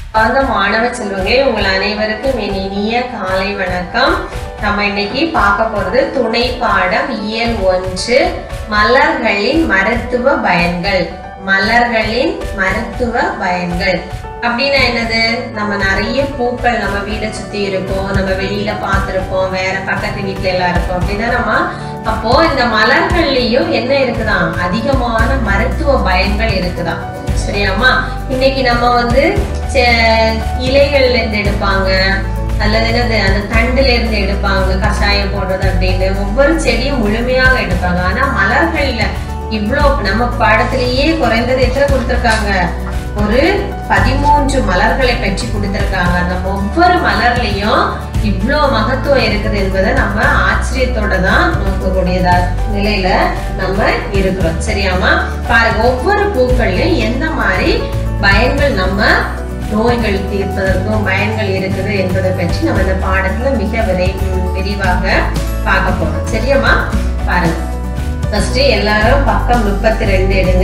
அந்த மாணவ செல்வங்களே உங்கள் அனைவருக்கும் என் இனிய காலை வணக்கம் நம்ம இன்னைக்கு பார்க்க போறது துணை பாடம் இயல் ஒன்று மலர்களின் மருத்துவ பயன்கள் மலர்களின் மருத்துவ பயன்கள் அப்படின்னா என்னது நம்ம நிறைய பூக்கள் நம்ம வீடை சுத்தி இருக்கோம் நம்ம வெளியில பார்த்திருப்போம் வேற பக்கத்து வீட்டுல எல்லாம் இருக்கோம் அப்படின்னா நம்ம அப்போ இந்த மலர்கள்லயும் என்ன இருக்குதாம் அதிகமான மருத்துவ பயன்கள் இருக்குதாம் சரியாமா இன்னைக்கு நம்ம வந்து செ- இலைகள்ல இருந்து எடுப்பாங்க அல்லது என்னது அந்த தண்டுல இருந்து எடுப்பாங்க கஷாயம் போடுறது அப்படின்னு ஒவ்வொரு செடியும் முழுமையாக எடுப்பாங்க ஆனா மலர்கள்ல இவ்ளோ நம்ம பாடத்திலேயே குறைந்தது எத்தனை கொடுத்திருக்காங்க ஒரு பதிமூன்று மலர்களை பற்றி கொடுத்திருக்காங்க அந்த ஒவ்வொரு மலர்லயும் இவ்ளோ மகத்துவம் இருக்குது என்பதை நம்ம ஆச்சரியத்தோட தான் நோக்கக்கூடியதா நிலையில நம்ம இருக்கிறோம் சரியாமா பாருங்க ஒவ்வொரு பூக்கள்லயும் எந்த மாதிரி பயன்கள் நம்ம நோய்கள் தீர்ப்பதற்கும் பயன்கள் இருக்குது என்பதை பற்றி நம்ம இந்த பாடத்துல மிக விரை விரிவாக பார்க்க போறோம் சரியாமா பாருங்க ஃபர்ஸ்ட் எல்லாரும் பக்கம் முப்பத்தி ரெண்டு எடுங்க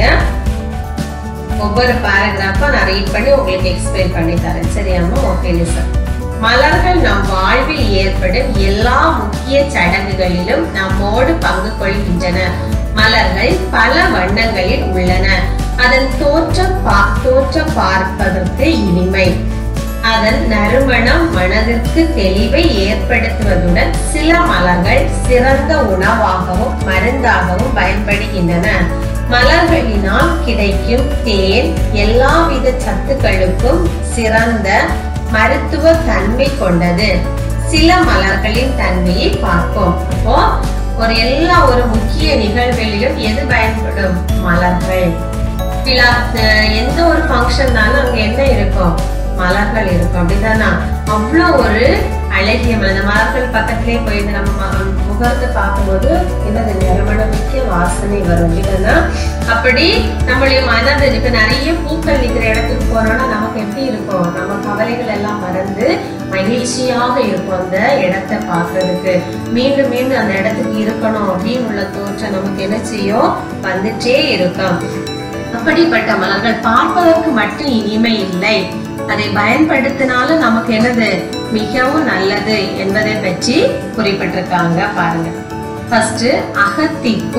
ஒவ்வொரு பேராகிராஃபா நான் ரீட் பண்ணி உங்களுக்கு எக்ஸ்பிளைன் பண்ணி தரேன் சரியாமா ஓகே லிசன் மலர்கள் நம் வாழ்வில் ஏற்படும் எல்லா முக்கிய சடங்குகளிலும் நம்மோடு பங்கு கொள்கின்றன மலர்கள் பல வண்ணங்களில் உள்ளன அதன் தோற்றம் பா- தோற்றம் பார்ப்பதற்கு இனிமை அதன் நறுமணம் மனதிற்கு தெளிவை ஏற்படுத்துவதுடன் சில மலர்கள் சிறந்த உணவாகவும் மருந்தாகவும் பயன்படுகின்றன மலர்களினால் கிடைக்கும் தேன் எல்லாவித சத்துக்களுக்கும் சிறந்த மருத்துவ தன்மை கொண்டது சில மலர்களின் தன்மையை பார்ப்போம் அப்போ ஒரு எல்லா ஒரு முக்கிய நிகழ்வுகளிலும் எது பயன்படும் மலர்கள் விழா அஹ் எந்த ஒரு ஃபங்க்ஷன்னாலும் அங்க என்ன இருக்கும் மலர்கள் இருக்கும் அப்படிதானா அவ்வளோ ஒரு அழகிய மலர் அந்த மலர்கள் பக்கத்திலே போய் இந்த நம்ம ம- முகத்தை பார்க்கும்போது என்னது நிறமணமிக்க வாசனை வரும் இல்லைன்னா அப்படி நம்மளுடைய மனது இப்ப நிறைய பூக்கள் நிற்கிற இடத்துக்கு போனோம்னா நமக்கு எப்படி இருக்கும் நம்ம கவலைகள் எல்லாம் மறந்து மகிழ்ச்சியாக இருக்கும் அந்த இடத்தை பார்க்கிறதுக்கு மீண்டும் மீண்டும் அந்த இடத்துக்கு இருக்கணும் அப்படின்னு உள்ள தோற்றம் நமக்கு என்ன செய்யும் வந்துட்டே இருக்கும் அப்படிப்பட்ட மலர்கள் பார்ப்பதற்கு மட்டும் இனிமை இல்லை அதை பயன்படுத்தினாலும் நமக்கு என்னது மிகவும் நல்லது என்பதை பற்றி குறிப்பிட்டிருக்காங்க பாருங்க ஃபர்ஸ்ட் அகத்திப்பூ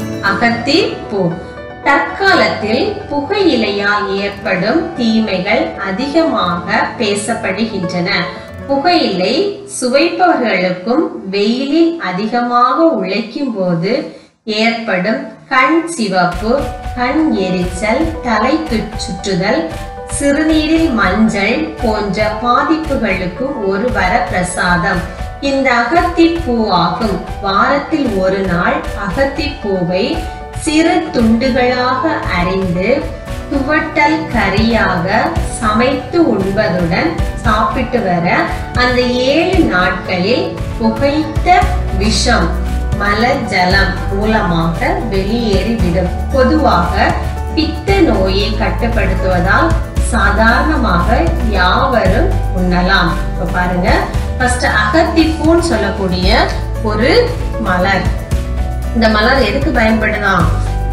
அகத்திப்பூ தற்காலத்தில் புகையிலையால் ஏற்படும் தீமைகள் அதிகமாக பேசப்படுகின்றன புகையிலை சுவைப்பவர்களுக்கும் வெயிலில் அதிகமாக உழைக்கும் போது ஏற்படும் கண் சிவப்பு கண் எரிச்சல் தலை து- சுற்றுதல் சிறுநீரில் மஞ்சள் போன்ற பாதிப்புகளுக்கு ஒரு வரப்பிரசாதம் இந்த அகத்திப்பூ ஆகும் வாரத்தில் ஒரு நாள் அகத்திப்பூவை சிறு துண்டுகளாக அரிந்து துவட்டல் கறியாக சமைத்து உண்பதுடன் சாப்பிட்டு வர அந்த ஏழு நாட்களில் புகைத்த விஷம் மலஜலம் மூலமாக வெளியேறிவிடும் பொதுவாக பித்த நோயை கட்டுப்படுத்துவதால் சாதாரணமாக யாவரும் உண்ணலாம் இப்ப பாருங்க ஃபர்ஸ்ட் அகத்திப்பூன்னு சொல்லக்கூடிய ஒரு மலர் இந்த மலர் எதுக்கு பயன்படுதாம்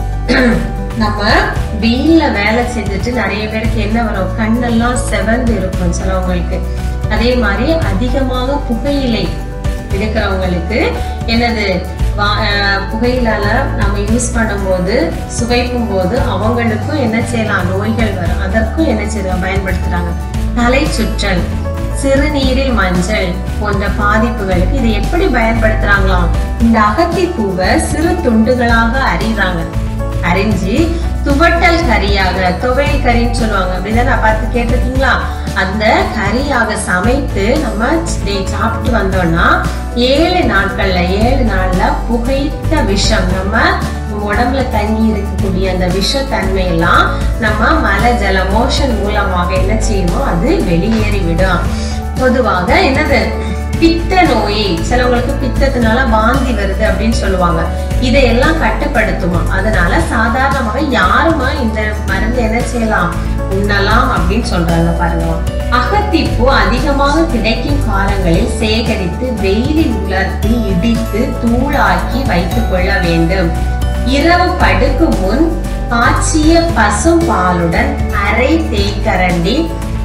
நம்ம வெயில்ல வேலை செஞ்சுட்டு நிறைய பேருக்கு என்ன வரும் கண்ணெல்லாம் செவந்து இருக்கும் சிலவங்களுக்கு அதே மாதிரி அதிகமாக புகையிலை இருக்கிறவங்களுக்கு என்னது வா- அஹ் புகையிலால நம்ம யூஸ் பண்ணும்போது சுவைக்கும் போது அவங்களுக்கும் என்ன செய்யலாம் நோய்கள் வரும் அதற்கும் என்ன செய்யலாம் பயன்படுத்துறாங்க தலை சுற்றல் சிறுநீரில் மஞ்சள் போன்ற பாதிப்புகளுக்கு இதை எப்படி பயன்படுத்துறாங்களாம் இந்த அகத்தி பூவை சிறு துண்டுகளாக அறிறாங்க அரிஞ்சு துவட்டல் கறியாக துவையல் கறின்னு சொல்லுவாங்க அப்படிதான் நான் பார்த்து கேட்டிருக்கீங்களா அந்த கறியாக சமைத்து நம்ம இதை சாப்பிட்டு வந்தோம்னா ஏழு நாட்கள்ல ஏழு நாள்ல புகைத்த விஷம் நம்ம உடம்புல தங்கி இருக்கக்கூடிய அந்த விஷத்தன்மை எல்லாம் நம்ம மலை ஜல மோஷன் மூலமாக என்ன செய்யுமோ அது வெளியேறி விடும் பொதுவாக என்னது பித்த நோய் சிலவங்களுக்கு பித்தத்தினால வாந்தி வருது அப்படின்னு சொல்லுவாங்க இதையெல்லாம் கட்டுப்படுத்துமா அதனால சாதாரணமாக யாருமா இந்த மருந்து என்ன செய்யலாம் உண்ணலாம் அப்படின்னு சொல்றாங்க பாருங்க அகத்திப்பூ அதிகமாக கிடைக்கும் காலங்களில் சேகரித்து வெயிலில் உலர்த்தி இடித்து தூளாக்கி வைத்துக் கொள்ள வேண்டும் இரவு படுக்கும் முன் காய்ச்சிய பசும் பாலுடன் அரை தேக்கரண்டி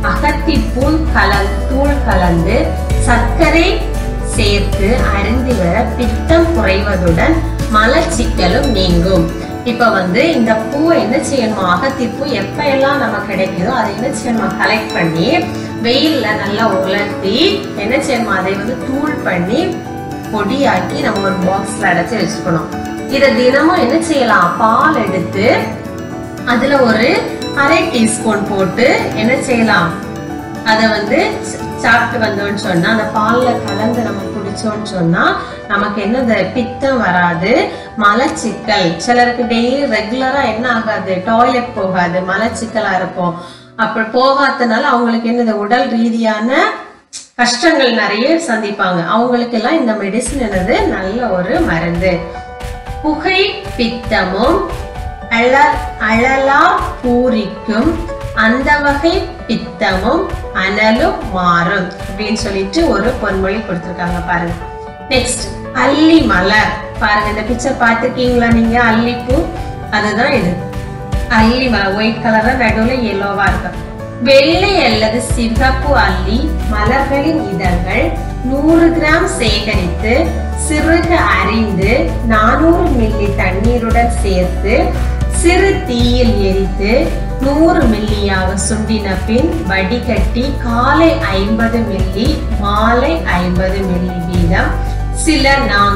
அகத்திப்பூள் கல தூள் கலந்து சர்க்கரை சேர்த்து அருந்தி வர பித்தம் குறைவதுடன் மலச்சிக்கலும் நீங்கும் இப்ப வந்து இந்த பூவை என்ன செய்யணும் அகத்திப்பூ எப்ப எல்லாம் நம்ம கிடைக்குதோ அதை என்ன செய்யணும் கலெக்ட் பண்ணி வெயில்ல நல்லா உலர்த்தி என்ன செய்யணும் அதை வந்து தூள் பண்ணி பொடியாக்கி நம்ம ஒரு பாக்ஸ்ல அடைச்சு வச்சுக்கணும் இதை தினமும் என்ன செய்யலாம் பால் எடுத்து அதுல ஒரு அரை டீஸ்பூன் போட்டு என்ன செய்யலாம் அதை வந்து ச- சாப்பிட்டு வந்தோம்னு சொன்னா அந்த பால்ல கலந்து நம்ம குடிச்சோம்னு சொன்னா நமக்கு என்ன இந்த பித்தம் வராது மலச்சிக்கல் சிலருக்கு டெய்லி ரெகுலரா என்ன ஆகாது டாய்லெட் போகாது மலச்சிக்கலா இருக்கும் அப்ப போகாதனால அவங்களுக்கு என்ன இந்த உடல் ரீதியான கஷ்டங்கள் நிறைய சந்திப்பாங்க அவங்களுக்கு எல்லாம் இந்த மெடிசன் என்னது நல்ல ஒரு மருந்து புகை பித்தமும் அழ அழலா பூரிக்கும் அந்த வகை பித்தமும் அனலும் மாறும் அப்படின்னு சொல்லிட்டு ஒரு பொன்மொழி கொடுத்திருக்காங்க பாருங்க நெக்ஸ்ட் அல்லி மலர் பாருங்க இந்த பிக்சர் பார்த்திருக்கீங்களா நீங்க அல்லிப்பூ அதுதான் இது அல்லி மலர் ஒயிட் கலரா நடுவுல எல்லோவா இருக்கு வெள்ளை அல்லது சிவப்பு அல்லி மலர்களின் இதழ்கள் நூறு கிராம் சேகரித்து சிறுக அரிந்து நானூறு மில்லி தண்ணீருடன் சேர்த்து சிறு தீயில் எரித்து நூறு மில்லியாக சுண்டின பின் வடிகட்டி காலை ஐம்பது மில்லி மாலை ஐம்பது மில்லி வீதம் சில நாம்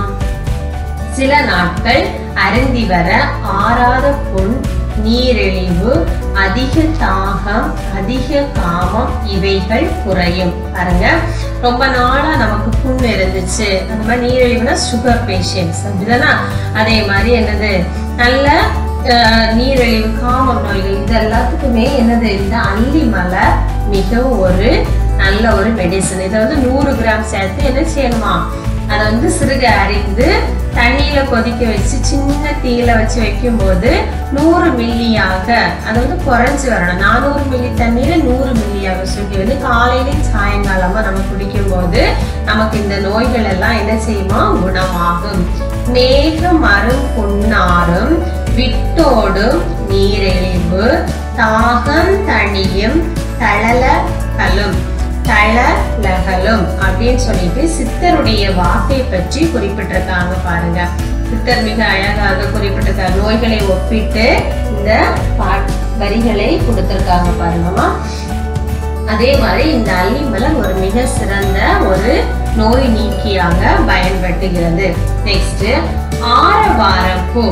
சில நாட்கள் அருந்தி வர ஆறாத புண் நீரிழிவு அதிக தாகம் அதிக காமம் இவைகள் குறையும் பாருங்க ரொம்ப நாளா நமக்கு புண் இருந்துச்சு அந்த மாதிரி நீரிழிவுனா சுகர் பேஷண்ட்ஸ் அப்படிதானா அதே மாதிரி என்னது நல்ல அஹ், நீரிழிவு காமம் நோய்கள் இது எல்லாத்துக்குமே என்னது இந்த அல்லி மலை மிகவும் ஒரு நல்ல ஒரு மெடிசன் இதை வந்து நூறு கிராம் சேர்த்து என்ன செய்யணுமா அதை வந்து சிறுக அரிந்து தண்ணியில கொதிக்க வச்சு சின்ன தீயில வச்சு வைக்கும்போது நூறு மில்லியாக அது வந்து குறைஞ்சு வரணும் நானூறு மில்லி தண்ணீரை நூறு மில்லியாக சுண்டி வந்து காலையிலையும் சாயங்காலமா நம்ம குடிக்கும்போது நமக்கு இந்த நோய்கள் எல்லாம் என்ன செய்யுமா குணமாகும் மேக மரும் புண்ணாரும் விட்டோடும் நீரிழிவு தாகம் தணியும் தளலகலும் தளலகலும் அப்படின்னு சொல்லிட்டு சித்தருடைய வாக்கை பற்றி குறிப்பிட்டிருக்காங்க பாருங்க சித்தர் மிக அழகாக குறிப்பிட்டிருக்காங்க நோய்களை ஒப்பிட்டு இந்த பாட் வரிகளை கொடுத்திருக்காங்க பாருங்கம்மா அதே மாதிரி இந்த அல்லிமலர் ஒரு மிக சிறந்த ஒரு நோய் நீக்கியாக பயன்படுத்துகிறது நெக்ஸ்ட் ஆரவாரம் பூ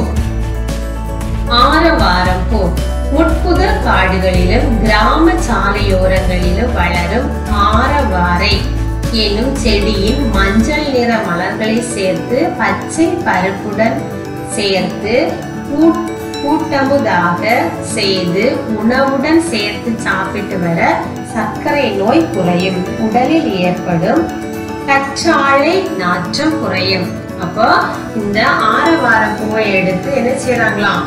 ஆரவாரம் பூ முட்புதர் காடுகளிலும் கிராம சாலையோரங்களிலும் வளரும் ஆரவாரை எனும் செடியின் மஞ்சள் நிற மலர்களை சேர்த்து பச்சை பருப்புடன் சேர்த்து கூட்- கூட்டமுதாக செய்து உணவுடன் சேர்த்து சாப்பிட்டு வர சர்க்கரை நோய் குறையும் உடலில் ஏற்படும் கற்றாழை நாற்றம் குறையும் அப்போ இந்த ஆரவார பூவை எடுத்து என்ன செய்யறாங்களாம்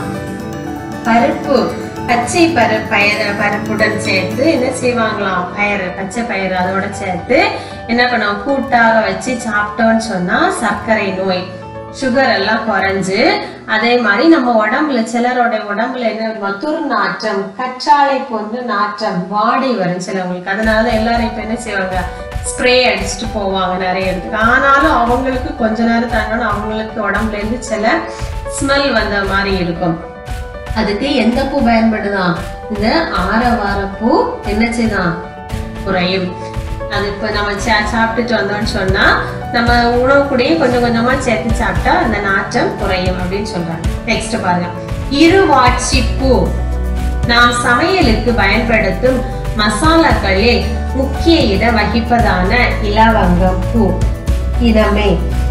பருப்பு பச்சை பரு பயறு பருப்புடன் சேர்த்து என்ன செய்வாங்களாம் பயறு பச்சை பயிறு அதோட சேர்த்து என்ன பண்ணுவோம் கூட்டாக வச்சு சாப்பிட்டோம்னு சொன்னா சர்க்கரை நோய் சுகர் எல்லாம் குறைஞ்சு அதே மாதிரி நம்ம உடம்புல சிலரோட உடம்புல என்ன இருக்கும் துர்நாற்றம் கற்றாழை போன்ற நாற்றம் வாடை வரும் சிலவங்களுக்கு அதனால எல்லாரும் இப்ப என்ன செய்வாங்க ஸ்ப்ரே அடிச்சுட்டு போவாங்க நிறைய இடத்துக்கு ஆனாலும் அவங்களுக்கு கொஞ்ச நேரம் தாங்கணும் அவங்களுக்கு உடம்புல இருந்து சில ஸ்மெல் வந்த மாதிரி இருக்கும் அதுக்கு எந்த பூ பயன்படுதான் இந்த ஆரவார பூ என்ன செய்தான் குறையும் அது இப்ப நம்ம சா- சாப்பிட்டுட்டு வந்தோம்னு சொன்னா நம்ம உணவு கூடயே கொஞ்சம் கொஞ்சமா சேர்த்து சாப்பிட்டா அந்த நாற்றம் குறையும் அப்படின்னு சொல்றாங்க நெக்ஸ்ட் பாருங்க இருவாட்சி பூ நாம் சமையலுக்கு பயன்படுத்தும் மசாலாக்களில் முக்கிய இடம் வகிப்பதான இலவங்கம் பூ இனமே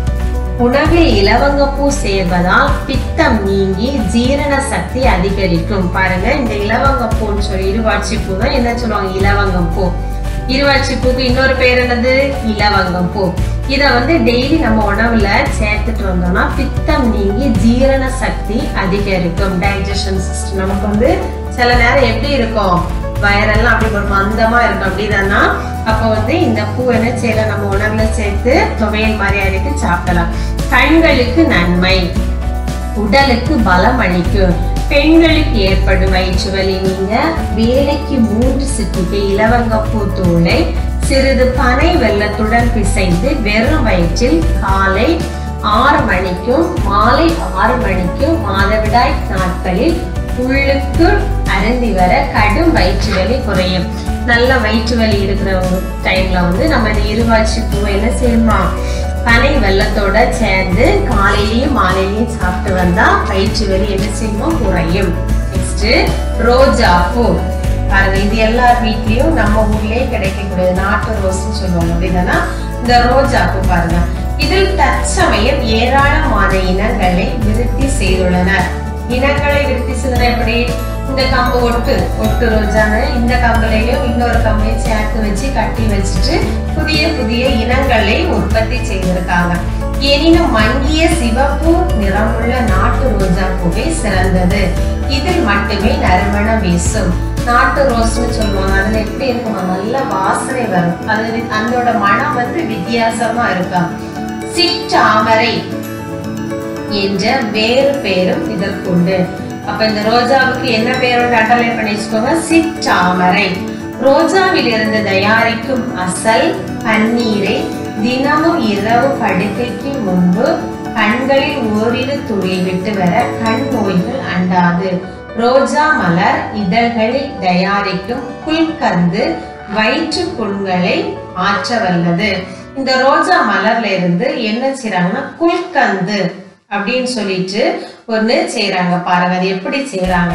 உணவில் இலவங்கப்பூ சேர்வதால் பித்தம் நீங்கி ஜீரண சக்தி அதிகரிக்கும் பாருங்க இந்த இலவங்கப்பூன்னு சொல்லி இருவாட்சி பூ தான் என்ன சொல்லுவாங்க இலவங்கம் பூ இருவாட்சி பூக்கு இன்னொரு பேர் என்னது இலவங்கம் பூ இத வந்து டெய்லி நம்ம உணவுல சேர்த்துட்டு வந்தோம்னா பித்தம் நீங்கி ஜீரண சக்தி அதிகரிக்கும் டைஜஷன் சிஸ்டம் நமக்கு வந்து சில நேரம் எப்படி இருக்கும் வயரெல்லாம் அப்படி ஒரு மந்தமா இருக்கும் அப்படின்னா அப்போ வந்து இந்த பூ என்ன செய்யலாம் நம்ம உணவுல சேர்த்து துவையல் மாதிரி அரைத்து சாப்பிடலாம் கண்களுக்கு நன்மை உடலுக்கு பலம் அளிக்கும் பெண்களுக்கு ஏற்படும் வயிற்று வலி நீங்க வேலைக்கு மூன்று சிட்டிகை இலவங்கப்பூ தூளை சிறிது பனை வெல்லத்துடன் பிசைந்து வெறும் வயிற்றில் காலை ஆறு மணிக்கும் மாலை ஆறு மணிக்கும் மாதவிடாய் நாட்களில் உள்ளுக்கு அருந்தி வர கடும் வயிற்று வலி குறையும் நல்ல வயிற்று வலி இருக்கிறவங்க டைம்ல வந்து நம்ம இந்த இருவாச்சி பூவை என்ன செய்யணுமா பனை வெள்ளத்தோட சேர்ந்து காலையிலயும் மாலையிலயும் சாப்பிட்டு வந்தா வயிற்று வலி என்ன செய்யணும் குறையும் நெக்ஸ்ட் ரோஜா பூ பாருங்க இது எல்லார் வீட்லயும் நம்ம ஊர்லயே கிடைக்கக்கூடிய நாட்டு ரோஸ்ன்னு சொல்லுவாங்க அப்படின்னா இந்த ரோஜா பூ பாருங்க இதில் தற்சமயம் ஏராளமான இனங்களை விருத்தி செய்துள்ளனர் இனங்களை விருத்தி செய்தன எப்படி இந்த கம்பு ஒட்டு ஒட்டு ரோஜான்னு இந்த கம்புலையும் இன்னொரு கம்பையும் சேர்த்து வச்சு கட்டி வச்சுட்டு புதிய புதிய இனங்களை உற்பத்தி செய்திருக்காங்க எனினும் மங்கிய சிவப்பு நிறமுள்ள நாட்டு ரோஜா பூவே சிறந்தது இதில் மட்டுமே நறுமணம் வீசும் நாட்டு ரோஸ்னு சொல்லுவாங்க அதுல எப்படி இருக்குமா நல்ல வாசனை வரும் அது அதோட மனம் வந்து வித்தியாசமா இருக்கும் சிற்றாமரை என்ற வேறு பேரும் இதற்குண்டு அப்ப இந்த ரோஜாவுக்கு என்ன பேரோட அட்டலை பண்ணி வச்சுக்கோங்க சிற்றாமரை ரோஜாவில் இருந்து தயாரிக்கும் அசல் பன்னீரை தினமும் இரவு படுக்கைக்கு முன்பு கண்களில் ஓரிரு துளி விட்டு வர கண் நோய்கள் அண்டாது ரோஜா மலர் இதழ்களில் தயாரிக்கும் புல்கந்து வயிற்று புண்களை ஆற்ற வல்லது இந்த ரோஜா மலர்ல இருந்து என்ன செய்றாங்கன்னா குல்கந்து அப்படின்னு சொல்லிட்டு ஒண்ணு செய்றாங்க பாருங்க அது எப்படி செய்றாங்க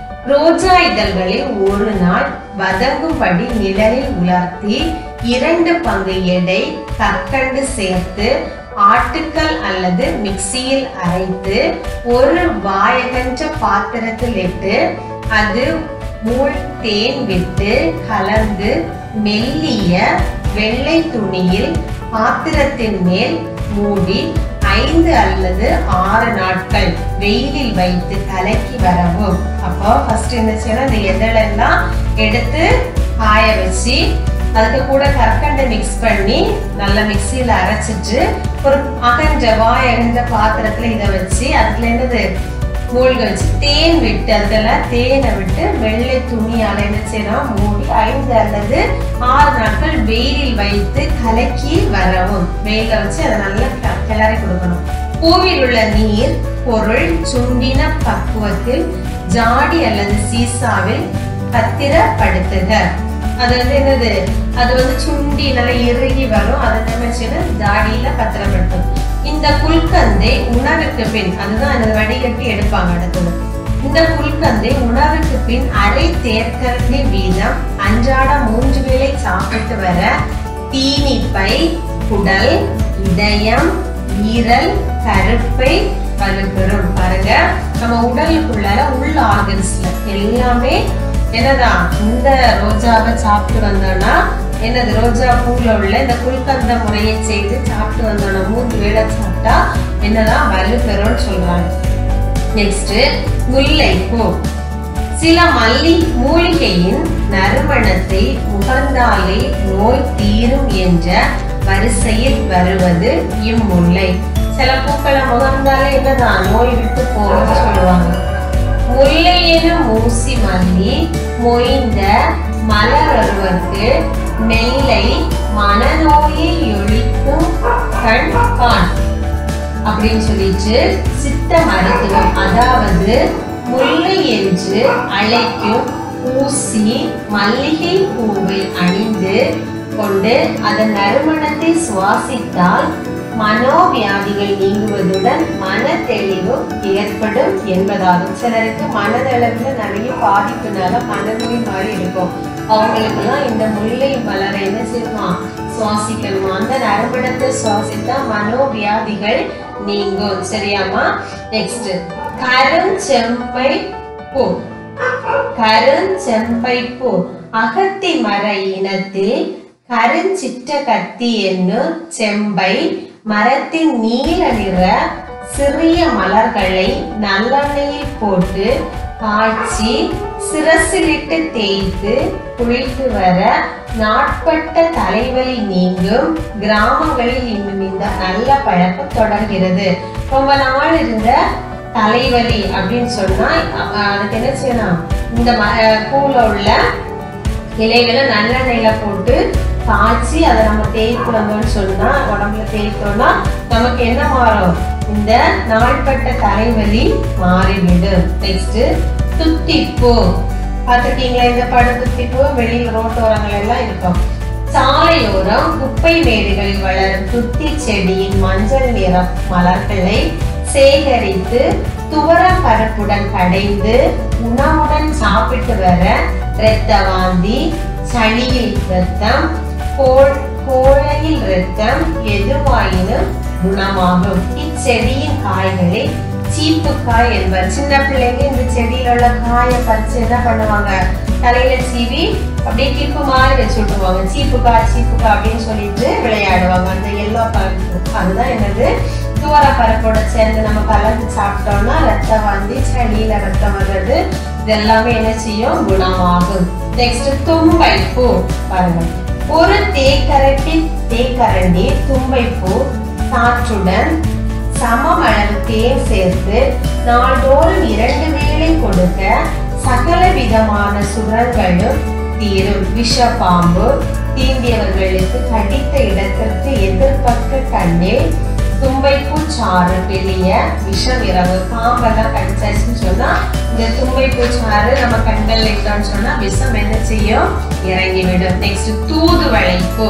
ரோஜா இதழ்களை ஒரு நாள் வதங்கும்படி நிழலில் உலர்த்தி இரண்டு பங்கு எடை கற்கண்டு சேர்த்து ஆட்டுக்கல் அல்லது மிக்சியில் அரைத்து ஒரு வாயகன்ற பாத்திரத்தில் இட்டு அது மூள் தேன் விட்டு கலந்து மெல்லிய வெள்ளை துணியில் பாத்திரத்தின் மேல் மூடி ஐந்து அல்லது ஆறு நாட்கள் வெயிலில் வைத்து கலக்கி வரவும் அப்போ ஃபர்ஸ்ட் என்ன செய்யணும் இந்த எதழெல்லாம் எடுத்து காய வச்சு அதுக்கு கூட கற்கண்டை மிக்ஸ் பண்ணி நல்லா மிக்சியில அரைச்சிட்டு ஒரு அகன்ற வாய் அகன்ற பாத்திரத்துல இதை வச்சு அதுல என்னது மூழ்க வச்சு தேன் விட்டு அதுக்கெல்லாம் தேனை விட்டு வெள்ளை துணியால என்ன செய்யணும் மூடி ஐந்து அல்லது ஆறு நாட்கள் வெயிலில் வைத்து கலக்கி வரவும் வெயில வச்சு அதை நல்லா க- கிளறி கொடுக்கணும் பூவில் உள்ள நீர் பொருள் சுண்டின பக்குவத்தில் ஜாடி அல்லது சீசாவில் பத்திரப்படுத்துக அது வந்து என்னது அது வந்து சுண்டி நல்லா இறுகி வரும் அதை என்ன செய்யணும் ஜாடியில பத்திரப்படுத்தும் இந்த குல்கந்தை உணவுக்கு பின் அதுதான் அந்த வடிகட்டி எடுப்பாங்க அடுத்தது இந்த குல்கந்தை உணவுக்கு பின் அரை தேர்க்கரண்டி வீதம் அன்றாட மூன்று வேளை சாப்பிட்டு வர தீனிப்பை குடல் இதயம் ஈரல் கருப்பை வலுப்பெறும் பாருங்க நம்ம உடலுக்குள்ளார உள்ள ஆர்கன்ஸ்ல எல்லாமே என்னதான் இந்த ரோஜாவை சாப்பிட்டு வந்தோம்னா என்னது ரோஜா பூல உள்ள இந்த குல்கந்த முறையை செய்து சாப்பிட்டு வந்தோம்னா மூன்று வேளை சாப்பிட்டா என்னதான் வலுப்பெறும்னு சொல்றாங்க நெக்ஸ்ட் முல்லைப்பூ சில மல்லி மூலிகையின் நறுமணத்தை முகர்ந்தாலே நோய் தீரும் என்ற வரிசையில் வருவது இம்முல்லை சில பூக்களை முகர்ந்தாலே என்னதான் நோய் விட்டு போகும்னு சொல்லுவாங்க முல்லை எனும் மூசி மல்லி மொய்ந்த மலர் ஒருவருக்கு மெல்லை மனநோயை ஒழிக்கும் கண் காண் அப்படின்னு சொல்லிட்டு சித்த மருத்துவம் அதாவது முல்லை என்று அழைக்கும் ஊசி மல்லிகை பூவை அணிந்து கொண்டு அதன் நறுமணத்தை சுவாசித்தால் மனோவியாதிகள் நீங்குவதுடன் மன தெளிவும் ஏற்படும் என்பதாகும் சிலருக்கு மனதளவுல நிறைய பாதிப்புனால மனநோய் மாதிரி இருக்கும் அவங்களுக்கெல்லாம் இந்த முல்லை மலரை என்ன செய்யணும் சுவாசிக்கணும் அந்த நறுமணத்தை சுவாசித்தா மனோவியாதிகள் நீங்கும் சரியாமா நெக்ஸ்ட் கருஞ்செம்பை பூ கருஞ்செம்பை பூ அகத்தி மர இனத்தில் கருஞ்சிட்ட கத்தி என்னும் செம்பை மரத்தின் நீல நிற சிறிய மலர்களை நல்லெண்ணெயில் போட்டு காய்ச்சி சிரசிலிட்டு தேய்த்து குளித்து வர நாட்பட்ட தலைவலி நீங்கும் கிராமங்களில் இன்னும் இந்த நல்ல பழக்கம் தொடர்கிறது ரொம்ப நாள் இருந்த தலைவலி அப்படின்னு சொன்னா அ- அதுக்கு என்ன செய்யணும் இந்த ம- அஹ் பூல உள்ள இலைகளை நல்லெண்ணெயில போட்டு காய்ச்சி அதை நம்ம தேய்த்து வந்தோம்னு சொன்னா உடம்புல தேய்த்தோம்னா நமக்கு என்ன மாறும் இந்த நாள்பட்ட தலைவலி மாறிவிடும் நெக்ஸ்ட் துத்திப்பூ பார்த்துருக்கீங்களா இந்த படம் துத்திப்பூ வெளியில் ரோட்டோரங்கள் எல்லாம் இருக்கும் சாலையோரம் குப்பை மேடுகளில் வளரும் துத்தி செடியின் மஞ்சள் நிற மலர்களை சேகரித்து துவரம் பரப்புடன் கடைந்து உணவுடன் சாப்பிட்டு வர இரத்த வாந்தி சளியில் இரத்தம் கோள் கோழையில் இரத்தம் எதுவாயினும் குணமாகும் இச்செடியின் காய்களை சீப்புக்காய் என்பர் சின்ன பிள்ளைங்க இந்த செடியில உள்ள காயை பறிச்சு என்ன பண்ணுவாங்க தலையில சீவி அப்படியே கிளிப்பு மாதிரி வச்சு விட்டுருவாங்க சீப்புக்காய் சீப்புக்காய் அப்படின்னு சொல்லிட்டு விளையாடுவாங்க அந்த எல்லோ கலர் அதுதான் என்னது துவர பருப்போட சேர்ந்து நம்ம கலந்து சாப்பிட்டோம்னா ரத்த வாந்தி சளியில ரத்தம் வர்றது இதெல்லாமே என்ன செய்யும் குணமாகும் நெக்ஸ்ட் தும்பை பூ பாருங்க ஒரு தேக்கரண்டி தேக்கரண்டி தும்பை பூ சாற்றுடன் சமம் அளவு தேன் சேர்த்து நாள்தோறும் இரண்டு வேளை கொடுக்க சகல விதமான சுரங்களும் தீரும் விஷப்பாம்பு தீண்டியவர்களுக்கு கடித்த இடத்திற்கு எதிர்பக்க கண்ணில் தும்பைப்பூ சாறு வெளிய விஷம் இரவு பாம்பெல்லாம் கடிச்சாச்சுன்னு சொன்னா இந்த தும்பைப்பூ சாறு நம்ம கண்கள்ல இட்டோம்னு சொன்னா விஷம் என்ன செய்யும் இறங்கிவிடும் நெக்ஸ்ட் தூதுவளைப்பூ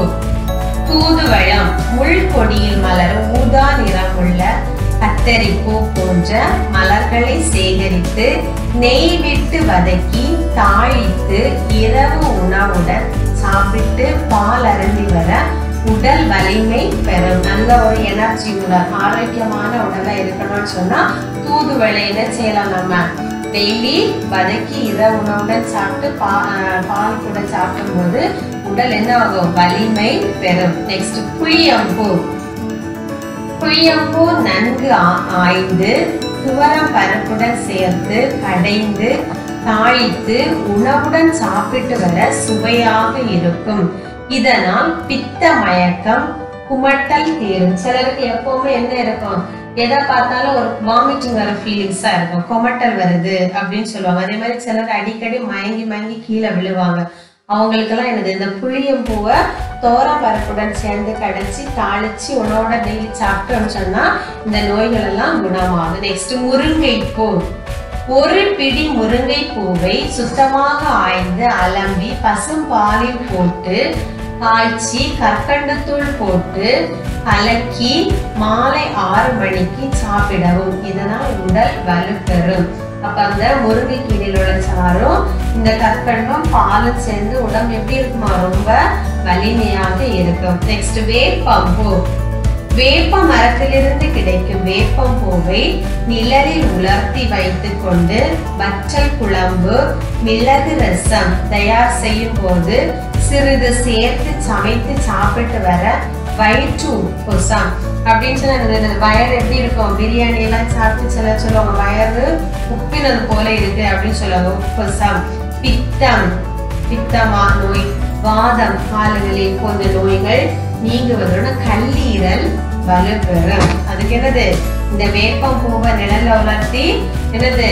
தூதுவளம் முள்கொடியில் மலரும் ஊதா நிறமுள்ள கத்தரிப்பூ போன்ற மலர்களை சேகரித்து நெய் விட்டு வதக்கி தாளித்து இரவு உணவுடன் சாப்பிட்டு பால் அருந்தி வர உடல் வலிமை பெறும் நல்ல ஒரு எனர்ஜி உடல் ஆரோக்கியமான உடலா இருக்கணும்னு சொன்னா தூதுவளை என்ன செய்யலாம் நம்ம டெய்லி வதக்கி இரவு உணவுடன் சாப்பிட்டு பா அஹ் பால் கூட சாப்பிடும்போது உடல் என்ன ஆகும் வலிமை பெறும் நெக்ஸ்ட் புளியம்பூ புளியம்பூ நன்கு ஆ- ஆய்ந்து துவரம் பருப்புடன் சேர்த்து கடைந்து தாளித்து உணவுடன் சாப்பிட்டு வர சுவையாக இருக்கும் இதனால் பித்த மயக்கம் குமட்டல் தீரும் சிலருக்கு எப்பவுமே என்ன இருக்கும் எதை பார்த்தாலும் ஒரு வாமிட்டிங் வர ஃபீலிங்ஸா இருக்கும் குமட்டல் வருது அப்படின்னு சொல்லுவாங்க அதே மாதிரி சிலர் அடிக்கடி மயங்கி மயங்கி கீழே விழுவாங்க அவங்களுக்கெல்லாம் என்னது இந்த புளியம்பூவை தோரம் பருப்புடன் சேர்ந்து கடைச்சி தாளிச்சு உணவோட டெய்லி சாப்பிட்டோம்னு சொன்னா இந்த நோய்கள் எல்லாம் குணமாகும் நெக்ஸ்ட் முருங்கை பூ ஒரு பிடி முருங்கை பூவை சுத்தமாக ஆய்ந்து அலம்பி பசும் பாலில் போட்டு காய்ச்சி கற்கண்டுத்தூள் போட்டு கலக்கி மாலை ஆறு மணிக்கு சாப்பிடவும் இதனால் உடல் வலுப்பெறும் அப்ப அந்த முருங்கை கீரையில் உள்ள சாரும் இந்த கற்கண்டும் பாலும் சேர்ந்து உடம்பு எப்படி இருக்குமா ரொம்ப வலிமையாக இருக்கும் நெக்ஸ்ட் வேப்பம்பூ வேப்ப மரத்திலிருந்து கிடைக்கும் வேப்பம் பூவை நிழலில் உலர்த்தி வைத்துக் கொண்டு வற்றல் குழம்பு மிளகு ரசம் தயார் செய்யும் போது சிறிது சேர்த்து சமைத்து சாப்பிட்டு வர வயிற்று உப்புசம் அப்படின்னு சொன்னா என்னது? இந்த வயறு எப்படி இருக்கும் பிரியாணி எல்லாம் சாப்பிட்டு சில சொல்லுவாங்க வயறு உப்பினது போல இருக்கு அப்படின்னு சொல்லுவாங்க உப்புசம் பித்தம் பித்தமா நோய் வாதம் கால்களில் போன்ற நோய்கள் நீங்குவதுடன் கல்லீரல் வலுப்பெறும் அதுக்கு என்னது இந்த வேப்பம் பூவை நிழல்ல உலர்த்தி என்னது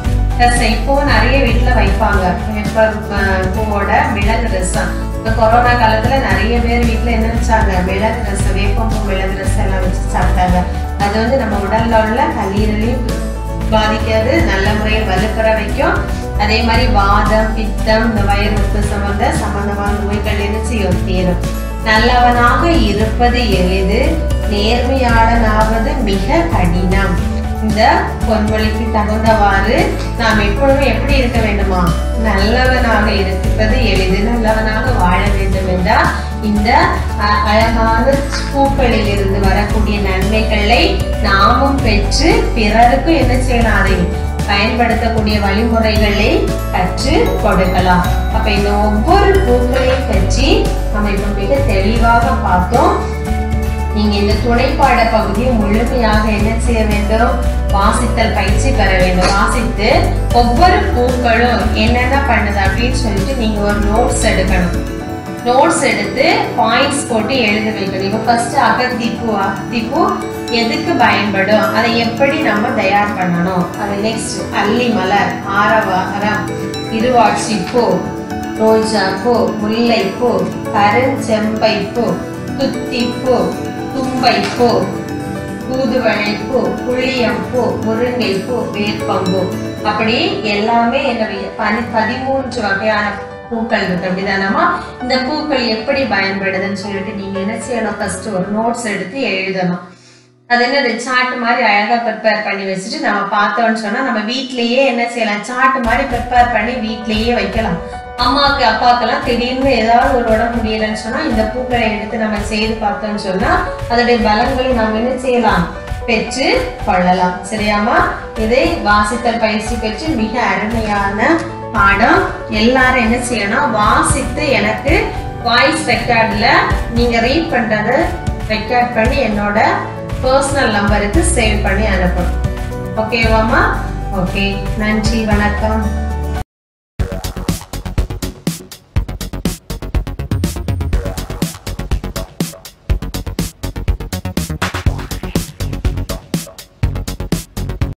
ரசம் இப்போ நிறைய வீட்டுல வைப்பாங்க வேப்பம் அஹ், பூவோட மிளகு ரசம் இந்த கொரோனா காலத்துல நிறைய பேர் வீட்டுல என்ன வச்சாங்க மிளகு ரசம் வேப்பம் பூ மிளகு ரசம் எல்லாம் வச்சு சாப்பிட்டாங்க அது வந்து நம்ம உடல்ல உள்ள கல்லீரலையும் பாதிக்காது நல்ல முறையில் வலுப்பெற வைக்கும் அதே மாதிரி வாதம் பித்தம் இந்த வயிறு உப்பு சம்பந்த சம்பந்தமான நோய்கள் என்ன செய்யும் தீரும் நல்லவனாக இருப்பது எளிது நேர்மையாளனாவது மிக கடினம் இந்த பொன்மொழிக்கு தகுந்தவாறு நாம் எப்பொழுதும் எப்படி இருக்க வேண்டுமா நல்லவனாக இருப்பது எளிது நல்லவனாக வாழ வேண்டும் என்றால் இந்த அ- அழகான பூக்களில் இருந்து வரக்கூடிய நன்மைகளை நாமும் பெற்று பிறருக்கும் என்ன செய்யலாம் அதை பயன்படுத்தக்கூடிய வழிமுறைகளை கற்று கொடுக்கலாம் அப்ப இந்த ஒவ்வொரு பூக்களையும் பற்றி நம்ம இப்ப மிக தெளிவாக பார்த்தோம் நீங்க இந்த துணைப்பாட பகுதியை முழுமையாக என்ன செய்ய வேண்டும் வாசித்தல் பயிற்சி பெற வேண்டும் வாசித்து ஒவ்வொரு பூக்களும் என்னென்ன பண்ணுது அப்படின்னு சொல்லிட்டு நீங்க ஒரு நோட்ஸ் எடுக்கணும் நோட்ஸ் எடுத்து பாயிண்ட்ஸ் போட்டு எழுத வைக்கணும் இப்போ ஃபர்ஸ்ட் அகத்திப்பூ அகத்திப்பூ எதுக்கு பயன்படும் அதை எப்படி நம்ம தயார் பண்ணணும் அது நெக்ஸ்ட் அல்லி மலர் ஆரவாரம் இருவாட்சி பூ ரோஜா பூ முல்லைப்பூ கருஞ்செம்பை பூ துத்திப்பூ தும்பைப்பூ தூதுவளைப்பூ புளியம்பூ முருங்கைப்பூ வேப்பம்பூ அப்படி எல்லாமே என்னுடைய பனி பதிமூன்று வகையான பூக்கள் இருக்கு அப்படிதானமா இந்த பூக்கள் எப்படி பயன்படுதுன்னு சொல்லிட்டு நீங்க என்ன செய்யணும் ஃபர்ஸ்ட் ஒரு நோட்ஸ் எடுத்து எழுதணும் அது என்னது சார்ட் மாதிரி அழகா ப்ரிப்பேர் பண்ணி வச்சுட்டு நம்ம பார்த்தோம்னு சொன்னா நம்ம வீட்லயே என்ன செய்யலாம் சார்ட் மாதிரி ப்ரிப்பேர் பண்ணி வீட்லயே வைக்கலாம் அம்மாவுக்கு அப்பாவுக்கெல்லாம் திடீர்னு ஏதாவது ஒரு உடம்பு முடியலன்னு சொன்னா இந்த பூக்களை எடுத்து நம்ம செய்து பார்த்தோம்னு சொன்னா அதோடைய பலன்களை நாம் என்ன செய்யலாம் பெற்று கொள்ளலாம் சரியாமா இதை வாசித்தல் பயிற்சி பெற்று மிக அருமையான பாடம் எல்லாரும் என்ன செய்யணும் வாசித்து எனக்கு வாய்ஸ் ரெக்கார்ட்ல நீங்க ரீட் பண்றத ரெக்கார்ட் பண்ணி என்னோட பர்சனல் நம்பருக்கு சேவ் பண்ணி அனுப்பணும் ஓகேவாமா ஓகே நன்றி வணக்கம்